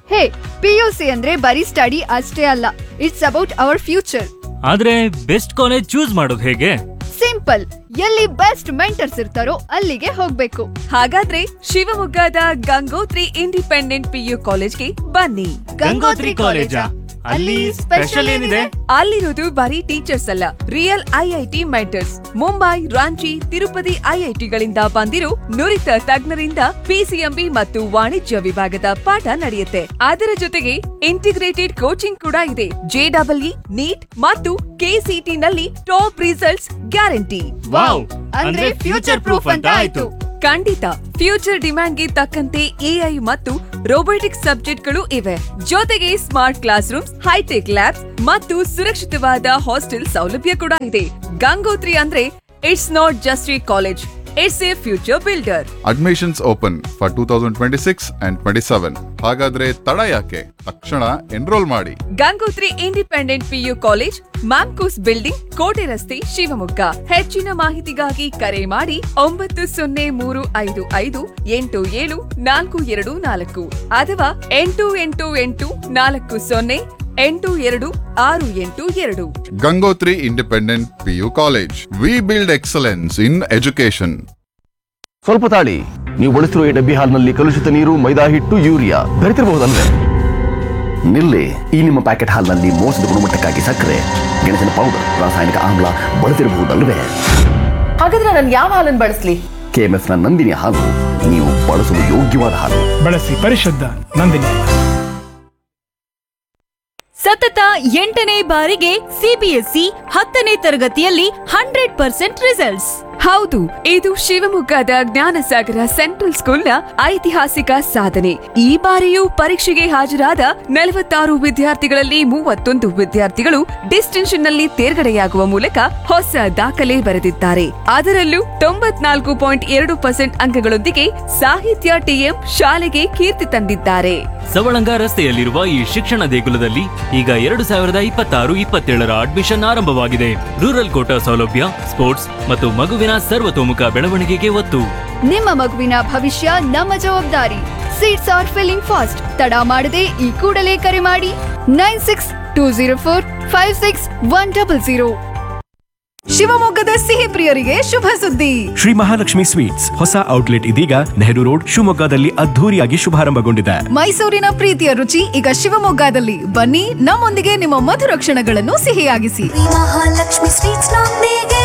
ಹೇ PUC ಅಂದ್ರೆ ಬರೀ study ಅಷ್ಟೇ ಅಲ್ಲ ಇಟ್ಸ್ ಅಬೌಟ್ ಅವರ್ ಫ್ಯೂಚರ್ ಆದ್ರೆ ಬೆಸ್ಟ್ ಕಾಲೇಜ್ ಚೂಸ್ ಮಾಡೋದು ಹೇಗೆ ಸಿಂಪಲ್ ಎಲ್ಲಿ ಬೆಸ್ಟ್ ಮೆಂಟರ್ಸ್ ಇರ್ತಾರೋ ಅಲ್ಲಿಗೆ ಹೋಗ್ಬೇಕು ಹಾಗಾದ್ರೆ ಶಿವಮೊಗ್ಗದ ಗಂಗೋತ್ರಿ ಇಂಡಿಪೆಂಡೆಂಟ್ ಪಿಯು ಕಾಲೇಜ್ಗೆ ಬನ್ನಿ ಗಂಗೋತ್ರಿ ಕಾಲೇಜಾ? ಅಲ್ಲಿ ಸ್ಪೆಷಲ್ ಏನಿದೆ? ಅಲ್ಲಿರೋದು ಬರೀ ಟೀಚರ್ಸ್ ಅಲ್ಲ real IIT mentors Mumbai Ranchi Tirupati ಐಐಟಿಗಳಿಂದ ಬಂದಿರೋ ನುರಿತ ತಜ್ಞರಿಂದ ಪಿಸಿಎಂಬಿ ಮತ್ತು ವಾಣಿಜ್ಯ ವಿಭಾಗದ ಪಾಠ ನಡೆಯುತ್ತೆ ಅದರ ಜೊತೆಗೆ ಇಂಟಿಗ್ರೇಟೆಡ್ ಕೋಚಿಂಗ್ ಕೂಡ ಇದೆ ಜೆಡಬ್ಲ್ಇ ನೀಟ್ ಮತ್ತು ಕೆಸಿಟಿ ನಲ್ಲಿ ಟಾಪ್ ರಿಸಲ್ಟ್ಸ್ ಗ್ಯಾರಂಟಿ ವಾವ್ ಅಂದ್ರೆ ಫ್ಯೂಚರ್ ಪ್ರೂಫ್ ಅಂತ ಆಯ್ತು ಖಂಡಿತ ಫ್ಯೂಚರ್ ಡಿಮ್ಯಾಂಡ್ಗೆ ತಕ್ಕಂತೆ ಎಐ ಮತ್ತು ರೋಬೋಟಿಕ್ಸ್ ಸಬ್ಜೆಕ್ಟ್ಗಳು ಇವೆ ಜೊತೆಗೆ smart class rooms hi tech labs ಮತ್ತು ಸುರಕ್ಷಿತವಾದ ಹಾಸ್ಟೆಲ್ ಸೌಲಭ್ಯ ಕೂಡ ಇದೆ ಗಂಗೋತ್ರಿ ಅಂದ್ರೆ it's not just a college it's a future builder admissions open for two thousand twenty six and twenty seven ಹಾಗಾದ್ರೆ ತಡ ಯಾಕೆ ತಕ್ಷಣ ಎನ್ರೋಲ್ ಮಾಡಿ Gangotri independent PU college MAMCOS building ಕೋಟೆ ರಸ್ತೆ ಶಿವಮೊಗ್ಗ ಹೆಚ್ಚಿನ ಮಾಹಿತಿಗಾಗಿ ಕರೆ ಮಾಡಿ ಒಂಬತ್ತು ಸೊನ್ನೆ ಮೂರು ಐದು ಐದು ಎಂಟು ಏಳು ನಾಲ್ಕು ಎರಡು ನಾಲ್ಕು ಅಥವಾ ಎಂಟು ಎಂಟು ಎಂಟು ನಾಲ್ಕು ಸೊನ್ನೆ ಎಂಟು ಎರಡು ಆರು ಎಂಟು ಎರಡು Gangotri independent PU college we build excellence in education ಸ್ವಲ್ಪ ತಾಳಿ ನೀವು ಬಳಸಿರುವ ಈ ಡಬ್ಬಿ ಹಾಲ್ನಲ್ಲಿ ಕಲುಷಿತ ನೀರು ಮೈದಾ ಹಿಟ್ಟು ಯೂರಿಯಾ ಬೆರೆತಿರಬಹುದಲ್ವೇ ನಿಲ್ಲಿ ಈ ನಿಮ್ಮ ಪ್ಯಾಕೆಟ್ ಹಾಲ್ನಲ್ಲಿ ಮೋಸದ ಗುಣಮಟ್ಟಕ್ಕಾಗಿ ಸಕ್ಕರೆ ಗೆಣಸಿನ ಪೌಡರ್ ರಾಸಾಯನಿಕ ಆಮ್ಲ ಬಳಸಿರಬಹುದಲ್ವೇ ಹಾಗಾದ್ರೆ ನಾನು ಯಾವ ಹಾಲನ್ನು ಬಳಸ್ಲಿ ಕೆಎಂಎಫ್ನ ನಂದಿನಿ ಹಾಲು ನೀವು ಬಳಸಲು ಯೋಗ್ಯವಾದ ಹಾಲು ಬಳಸಿ ಪರಿಶುದ್ಧ ನಂದಿನಿ ಸತತ ಎಂಟನೇ ಬಾರಿಗೆ ಸಿಬಿಎಸ್ಇ ಹತ್ತನೇ ತರಗತಿಯಲ್ಲಿ ಹಂಡ್ರೆಡ್ ಪರ್ಸೆಂಟ್ ರಿಸಲ್ಟ್ಸ್ ಹೌದು ಇದು ಶಿವಮೊಗ್ಗದ ಜ್ಞಾನಸಾಗರ ಸೆಂಟ್ರಲ್ ಸ್ಕೂಲ್ನ ಐತಿಹಾಸಿಕ ಸಾಧನೆ ಈ ಬಾರಿಯೂ ಪರೀಕ್ಷೆಗೆ ಹಾಜರಾದ ನಲವತ್ತಾರು ವಿದ್ಯಾರ್ಥಿಗಳಲ್ಲಿ ಮೂವತ್ತೊಂದು ವಿದ್ಯಾರ್ಥಿಗಳು ಡಿಸ್ಟಿಂಕ್ಷನ್ ನಲ್ಲಿ ತೇರ್ಗಡೆಯಾಗುವ ಮೂಲಕ ಹೊಸ ದಾಖಲೆ ಬರೆದಿದ್ದಾರೆ ಅದರಲ್ಲೂ ತೊಂಬತ್ನಾಲ್ಕು ಪಾಯಿಂಟ್ ಎರಡು ಪರ್ಸೆಂಟ್ ಅಂಕಗಳೊಂದಿಗೆ ಸಾಹಿತ್ಯ ಟಿಎಂ ಶಾಲೆಗೆ ಕೀರ್ತಿ ತಂದಿದ್ದಾರೆ ಸವಳಂಗ ರಸ್ತೆಯಲ್ಲಿರುವ ಈ ಶಿಕ್ಷಣ ದೇಗುಲದಲ್ಲಿ ಈಗ ಎರಡು ಸಾವಿರದ ಇಪ್ಪತ್ತಾರು ಇಪ್ಪತ್ತೇಳರ ಅಡ್ಮಿಷನ್ ಆರಂಭವಾಗಿದೆ ರೂರಲ್ ಕೋಟಾ ಸೌಲಭ್ಯ ಸ್ಪೋರ್ಟ್ಸ್ ಮತ್ತು ಮಗುವಿನ ಸರ್ವತೋಮುಖ ಬೆಳವಣಿಗೆಗೆ ಒತ್ತು ನಿಮ್ಮ ಮಗುವಿನ ಭವಿಷ್ಯ ನಮ್ಮ ಜವಾಬ್ದಾರಿ ಸೀಟ್ಸ್ ಆರ್ ಫಿಲ್ಲಿಂಗ್ ಫಾಸ್ಟ್ ತಡ ಮಾಡದೆ ಈ ಕೂಡಲೇ ಕರೆ ಮಾಡಿ nine six two zero four five six one double zero ಶಿವಮೊಗ್ಗದ ಸಿಹಿ ಪ್ರಿಯರಿಗೆ ಶುಭ ಸುದ್ದಿ ಶ್ರೀ ಮಹಾಲಕ್ಷ್ಮಿ ಸ್ವೀಟ್ಸ್ ಹೊಸ ಔಟ್ಲೆಟ್ ಇದೀಗ ನೆಹರು ರೋಡ್ ಶಿವಮೊಗ್ಗದಲ್ಲಿ ಅದ್ಧೂರಿಯಾಗಿ ಶುಭಾರಂಭಗೊಂಡಿದೆ ಮೈಸೂರಿನ ಪ್ರೀತಿಯ ರುಚಿ ಈಗ ಶಿವಮೊಗ್ಗದಲ್ಲಿ ಬನ್ನಿ ನಮ್ಮೊಂದಿಗೆ ನಿಮ್ಮ ಮಧುರ ಕ್ಷಣಗಳನ್ನು ಸಿಹಿಯಾಗಿಸಿ ಮಹಾಲಕ್ಷ್ಮಿ ಸ್ವೀಟ್ಸ್ ನೊಂದಿಗೆ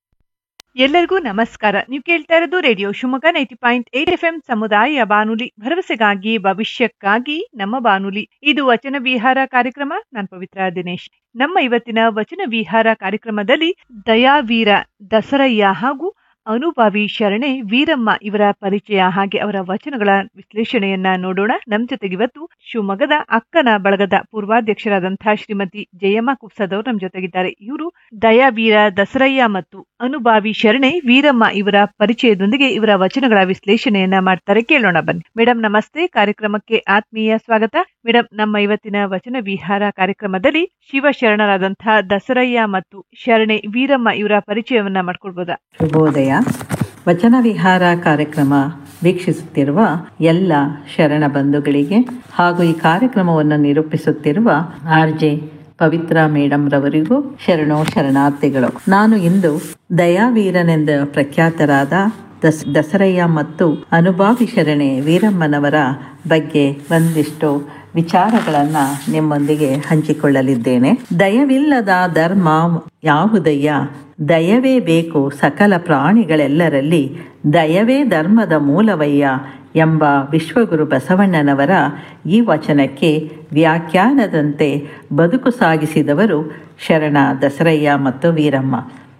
ಎಲ್ಲರಿಗೂ ನಮಸ್ಕಾರ ನೀವು ಕೇಳ್ತಾ ಇರೋದು radio Shivamogga ninety point eight F M ಸಮುದಾಯ ಬಾನುಲಿ ಭರವಸೆಗಾಗಿ ಭವಿಷ್ಯಕ್ಕಾಗಿ ನಮ್ಮ ಬಾನುಲಿ ಇದು ವಚನ ವಿಹಾರ ಕಾರ್ಯಕ್ರಮ ನಾನು ಪವಿತ್ರ ದಿನೇಶ್ ನಮ್ಮ ಇವತ್ತಿನ ವಚನ ವಿಹಾರ ಕಾರ್ಯಕ್ರಮದಲ್ಲಿ ದಯಾವೀರ ದಸರಯ್ಯ ಹಾಗೂ ಅನುಭಾವಿ ಶರಣೆ ವೀರಮ್ಮ ಇವರ ಪರಿಚಯ ಹಾಗೆ ಅವರ ವಚನಗಳ ವಿಶ್ಲೇಷಣೆಯನ್ನ ನೋಡೋಣ ನಮ್ ಜೊತೆಗೆ ಇವತ್ತು ಶಿವಮೊಗ್ಗದ ಅಕ್ಕನ ಬಳಗದ ಪೂರ್ವಾಧ್ಯಕ್ಷರಾದಂತಹ ಶ್ರೀಮತಿ ಜಯಮ್ಮ ಕುಪ್ಸದವರು ನಮ್ ಜೊತೆಗಿದ್ದಾರೆ ಇವರು ದಯಾವೀರ ದಸರಯ್ಯ ಮತ್ತು ಅನುಭಾವಿ ಶರಣೆ ವೀರಮ್ಮ ಇವರ ಪರಿಚಯದೊಂದಿಗೆ ಇವರ ವಚನಗಳ ವಿಶ್ಲೇಷಣೆಯನ್ನ ಮಾಡ್ತಾರೆ ಕೇಳೋಣ ಬನ್ನಿ ಮೇಡಮ್ ನಮಸ್ತೆ ಕಾರ್ಯಕ್ರಮಕ್ಕೆ ಆತ್ಮೀಯ ಸ್ವಾಗತ ಮೇಡಮ್ ನಮ್ಮ ಇವತ್ತಿನ ವಚನ ವಿಹಾರ ಕಾರ್ಯಕ್ರಮದಲ್ಲಿ ಶಿವಶರಣರಾದಂತಹ ದಸರಯ್ಯ ಮತ್ತು ಶರಣೆ ವೀರಮ್ಮ ಇವರ ಪರಿಚಯವನ್ನ ಮಾಡ್ಕೊಳ್ಬೋದಾ ಶುಭೋದಯ ವಚನ ವಿಹಾರ ಕಾರ್ಯಕ್ರಮ ವೀಕ್ಷಿಸುತ್ತಿರುವ ಎಲ್ಲ ಶರಣ ಬಂಧುಗಳಿಗೆ ಹಾಗೂ ಈ ಕಾರ್ಯಕ್ರಮವನ್ನು ನಿರೂಪಿಸುತ್ತಿರುವ ಆರ್ ಜೆ ಪವಿತ್ರ ಮೇಡಮ್ ರವರಿಗೂ ಶರಣೋ ಶರಣಾರ್ಥಿಗಳು ನಾನು ಇಂದು ದಯಾವೀರನೆಂದ ಪ್ರಖ್ಯಾತರಾದ ದಸ್ ದಸರಯ್ಯ ಮತ್ತು ಅನುಭಾವಿ ಶರಣೆ ವೀರಮ್ಮನವರ ಬಗ್ಗೆ ಒಂದಿಷ್ಟು ವಿಚಾರಗಳನ್ನು ನಿಮ್ಮೊಂದಿಗೆ ಹಂಚಿಕೊಳ್ಳಲಿದ್ದೇನೆ ದಯವಿಲ್ಲದ ಧರ್ಮ ಯಾವುದಯ್ಯ ದಯವೇ ಬೇಕು ಸಕಲ ಪ್ರಾಣಿಗಳೆಲ್ಲರಲ್ಲಿ ದಯವೇ ಧರ್ಮದ ಮೂಲವಯ್ಯ ಎಂಬ ವಿಶ್ವಗುರು ಬಸವಣ್ಣನವರ ಈ ವಚನಕ್ಕೆ ವ್ಯಾಖ್ಯಾನದಂತೆ ಬದುಕು ಸಾಗಿಸಿದವರು ಶರಣ ದಸರಯ್ಯ ಮತ್ತು ವೀರಮ್ಮ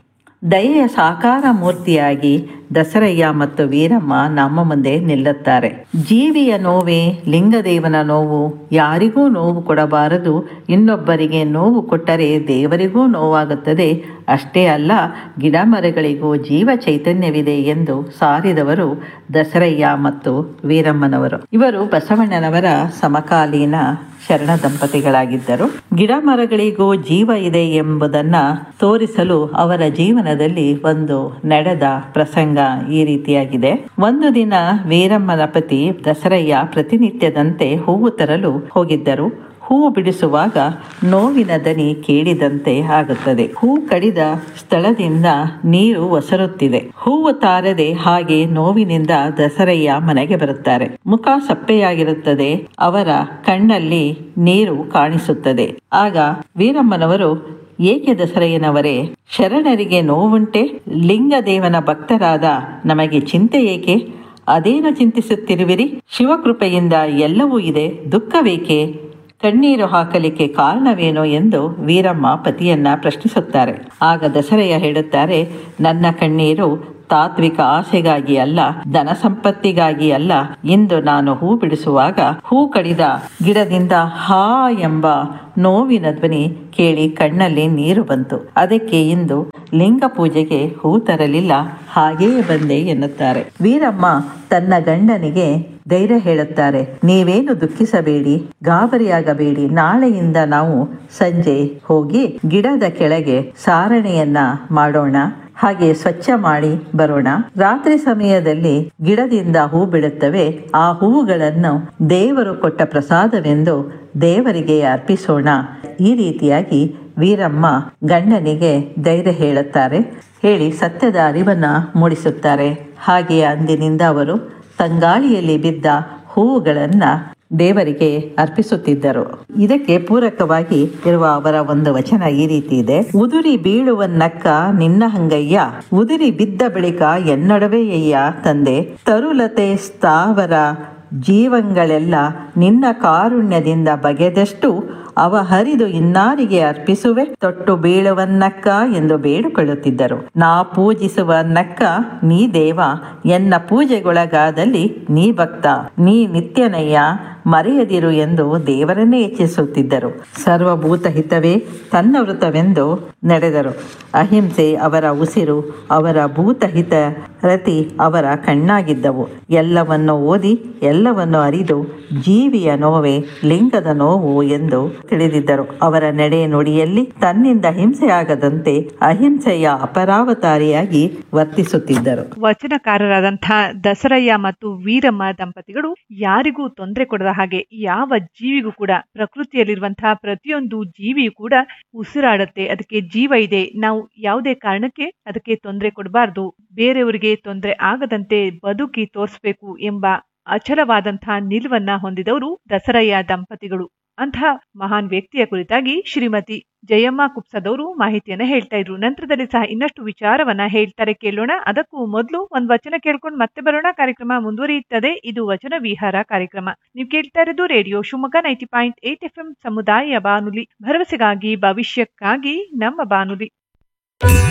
ದಯೆಯ ಸಾಕಾರ ಮೂರ್ತಿಯಾಗಿ ದಸರಯ್ಯ ಮತ್ತು ವೀರಮ್ಮ ನಮ್ಮ ಮುಂದೆ ನಿಲ್ಲುತ್ತಾರೆ ಜೀವಿಯ ನೋವೇ ಲಿಂಗದೇವನ ನೋವು ಯಾರಿಗೂ ನೋವು ಕೊಡಬಾರದು ಇನ್ನೊಬ್ಬರಿಗೆ ನೋವು ಕೊಟ್ಟರೆ ದೇವರಿಗೂ ನೋವಾಗುತ್ತದೆ ಅಷ್ಟೇ ಅಲ್ಲ ಗಿಡಮರಗಳಿಗೂ ಜೀವ ಚೈತನ್ಯವಿದೆ ಎಂದು ಸಾರಿದವರು ದಸರಯ್ಯ ಮತ್ತು ವೀರಮ್ಮನವರು ಇವರು ಬಸವಣ್ಣನವರ ಸಮಕಾಲೀನ ಶರಣ ದಂಪತಿಗಳಾಗಿದ್ದರು ಗಿಡ ಮರಗಳಿಗೂ ಜೀವ ಇದೆ ಎಂಬುದನ್ನ ತೋರಿಸಲು ಅವರ ಜೀವನದಲ್ಲಿ ಒಂದು ನಡೆದ ಪ್ರಸಂಗ ಈ ರೀತಿಯಾಗಿದೆ ಒಂದು ದಿನ ವೀರಮ್ಮನ ಪತಿ ದಸರಯ್ಯ ಪ್ರತಿನಿತ್ಯದಂತೆ ಹೂವು ತರಲು ಹೋಗಿದ್ದರು ಹೂವು ಬಿಡಿಸುವಾಗ ನೋವಿನ ದನಿ ಕೇಳಿದಂತೆ ಆಗುತ್ತದೆ ಹೂ ಕಡಿದ ಸ್ಥಳದಿಂದ ನೀರು ಒಸರುತ್ತಿದೆ ಹೂವು ತಾರದೆ ಹಾಗೆ ನೋವಿನಿಂದ ದಸರಯ್ಯ ಮನೆಗೆ ಬರುತ್ತಾರೆ ಮುಖ ಸಪ್ಪೆಯಾಗಿರುತ್ತದೆ ಅವರ ಕಣ್ಣಲ್ಲಿ ನೀರು ಕಾಣಿಸುತ್ತದೆ ಆಗ ವೀರಮ್ಮನವರು ಏಕೆ ದಸರಯ್ಯನವರೇ ಶರಣರಿಗೆ ನೋವುಂಟೆ ಲಿಂಗದೇವನ ಭಕ್ತರಾದ ನಮಗೆ ಚಿಂತೆ ಏಕೆ ಅದೇನು ಚಿಂತಿಸುತ್ತಿರುವಿರಿ ಶಿವಕೃಪೆಯಿಂದ ಎಲ್ಲವೂ ಇದೆ ದುಃಖವೇಕೆ ಕಣ್ಣೀರು ಹಾಕಲಿಕ್ಕೆ ಕಾರಣವೇನು ಎಂದು ವೀರಮ್ಮ ಪತಿಯನ್ನ ಪ್ರಶ್ನಿಸುತ್ತಾರೆ ಆಗ ದಸರೆಯ ಹೇಳುತ್ತಾರೆ ನನ್ನ ಕಣ್ಣೀರು ತಾತ್ವಿಕ ಆಸೆಗಾಗಿ ಅಲ್ಲ ಧನ ಸಂಪತ್ತಿಗಾಗಿ ಅಲ್ಲ ಇಂದು ನಾನು ಹೂ ಬಿಡಿಸುವಾಗ ಹೂ ಕಡಿದ ಗಿಡದಿಂದ ಹಾ ಎಂಬ ನೋವಿನ ಧ್ವನಿ ಕೇಳಿ ಕಣ್ಣಲ್ಲಿ ನೀರು ಬಂತು ಅದಕ್ಕೆ ಇಂದು ಲಿಂಗ ಪೂಜೆಗೆ ಹೂ ತರಲಿಲ್ಲ ಹಾಗೆಯೇ ಬಂದೆ ಎನ್ನುತ್ತಾರೆ ವೀರಮ್ಮ ತನ್ನ ಗಂಡನಿಗೆ ಧೈರ್ಯ ಹೇಳುತ್ತಾರೆ ನೀವೇನು ದುಃಖಿಸಬೇಡಿ ಗಾಬರಿಯಾಗಬೇಡಿ ನಾಳೆಯಿಂದ ನಾವು ಸಂಜೆ ಹೋಗಿ ಗಿಡದ ಕೆಳಗೆ ಸಾರಣೆಯನ್ನ ಮಾಡೋಣ ಹಾಗೆ ಸ್ವಚ್ಛ ಮಾಡಿ ಬರೋಣ ರಾತ್ರಿ ಸಮಯದಲ್ಲಿ ಗಿಡದಿಂದ ಹೂ ಬಿಡುತ್ತವೆ ಆ ಹೂವುಗಳನ್ನು ದೇವರು ಕೊಟ್ಟ ಪ್ರಸಾದವೆಂದು ದೇವರಿಗೆ ಅರ್ಪಿಸೋಣ ಈ ರೀತಿಯಾಗಿ ವೀರಮ್ಮ ಗಂಡನಿಗೆ ಧೈರ್ಯ ಹೇಳುತ್ತಾರೆ ಹೇಳಿ ಸತ್ಯದ ಅರಿವನ್ನ ಮೂಡಿಸುತ್ತಾರೆ ಹಾಗೆಯೇ ಅಂದಿನಿಂದ ಅವರು ತಂಗಾಳಿಯಲ್ಲಿ ಬಿದ್ದ ಹೂವುಗಳನ್ನ ದೇವರಿಗೆ ಅರ್ಪಿಸುತ್ತಿದ್ದರು ಇದಕ್ಕೆ ಪೂರಕವಾಗಿ ಇರುವ ಅವರ ಒಂದು ವಚನ ಈ ರೀತಿ ಇದೆ ಉದುರಿ ಬೀಳುವನ್ನಕ್ಕ ನಿನ್ನ ಹಂಗಯ್ಯ ಉದುರಿ ಬಿದ್ದ ಬಳಿಕ ಎನ್ನಡವೆಯಯ್ಯ ತಂದೆ ತರುಲತೆ ಸ್ಥಾವರ ಜೀವಂಗಳೆಲ್ಲ ನಿನ್ನ ಕಾರುಣ್ಯದಿಂದ ಬಗೆದಷ್ಟು ಅವ ಹರಿದು ಇನ್ನಾರಿಗೆ ಅರ್ಪಿಸುವೆ ತೊಟ್ಟು ಬೀಳುವನ್ನಕ್ಕ ಎಂದು ಬೇಡಿಕೊಳ್ಳುತ್ತಿದ್ದರು ನಾ ಪೂಜಿಸುವ ನಕ್ಕ ನೀ ದೇವ ಎನ್ನ ಪೂಜೆಗೊಳಗಾದಲ್ಲಿ ನೀ ಭಕ್ತ ನೀ ನಿತ್ಯನಯ್ಯ ಮರೆಯದಿರು ಎಂದು ದೇವರನ್ನೇ ಹೆಚ್ಚಿಸುತ್ತಿದ್ದರು ಸರ್ವಭೂತ ಹಿತವೇ ತನ್ನ ವೃತವೆಂದು ನಡೆದರು ಅಹಿಂಸೆ ಅವರ ಉಸಿರು ಅವರ ಭೂತಹಿತ ರತಿ ಅವರ ಕಣ್ಣಾಗಿದ್ದವು ಎಲ್ಲವನ್ನು ಓದಿ ಎಲ್ಲವನ್ನು ಅರಿದು ಜೀವಿಯ ನೋವೇ ಲಿಂಗದ ನೋವು ಎಂದು ತಿಳಿದಿದ್ದರು ಅವರ ನಡೆ ನುಡಿಯಲ್ಲಿ ತನ್ನಿಂದ ಹಿಂಸೆಯಾಗದಂತೆ ಅಹಿಂಸೆಯ ಅಪರಾವತಾರಿಯಾಗಿ ವರ್ತಿಸುತ್ತಿದ್ದರು ವಚನಕಾರರಾದಂತಹ ದಸರಯ್ಯ ಮತ್ತು ವೀರಮ್ಮ ದಂಪತಿಗಳು ಯಾರಿಗೂ ತೊಂದರೆ ಕೊಡದ ಹಾಗೆ ಯಾವ ಜೀವಿಗೂ ಕೂಡ ಪ್ರಕೃತಿಯಲ್ಲಿರುವಂತಹ ಪ್ರತಿಯೊಂದು ಜೀವಿಯೂ ಕೂಡ ಉಸಿರಾಡುತ್ತೆ ಅದಕ್ಕೆ ಜೀವ ಇದೆ ನಾವು ಯಾವುದೇ ಕಾರಣಕ್ಕೆ ಅದಕ್ಕೆ ತೊಂದರೆ ಕೊಡಬಾರ್ದು ಬೇರೆಯವರಿಗೆ ತೊಂದರೆ ಆಗದಂತೆ ಬದುಕಿ ತೋರಿಸ್ಬೇಕು ಎಂಬ ಅಚಲವಾದಂತಹ ನಿಲುವನ್ನ ಹೊಂದಿದವರು ದಸರಯ್ಯ ದಂಪತಿಗಳು ಅಂತಹ ಮಹಾನ್ ವ್ಯಕ್ತಿಯ ಕುರಿತಾಗಿ ಶ್ರೀಮತಿ ಜಯಮ್ಮ ಕುಪ್ಸದವರು ಮಾಹಿತಿಯನ್ನ ಹೇಳ್ತಾ ಇದ್ರು ನಂತರದಲ್ಲಿ ಸಹ ಇನ್ನಷ್ಟು ವಿಚಾರವನ್ನ ಹೇಳ್ತಾರೆ ಕೇಳೋಣ ಅದಕ್ಕೂ ಮೊದಲು ಒಂದ್ ವಚನ ಕೇಳ್ಕೊಂಡು ಮತ್ತೆ ಬರೋಣ ಕಾರ್ಯಕ್ರಮ ಮುಂದುವರಿಯುತ್ತದೆ ಇದು ವಚನ ವಿಹಾರ ಕಾರ್ಯಕ್ರಮ ನೀವು ಕೇಳ್ತಾ ಇರೋದು radio Shivamogga ninety point eight F M ಸಮುದಾಯ ಬಾನುಲಿ ಭರವಸೆಗಾಗಿ ಭವಿಷ್ಯಕ್ಕಾಗಿ ನಮ್ಮ ಬಾನುಲಿ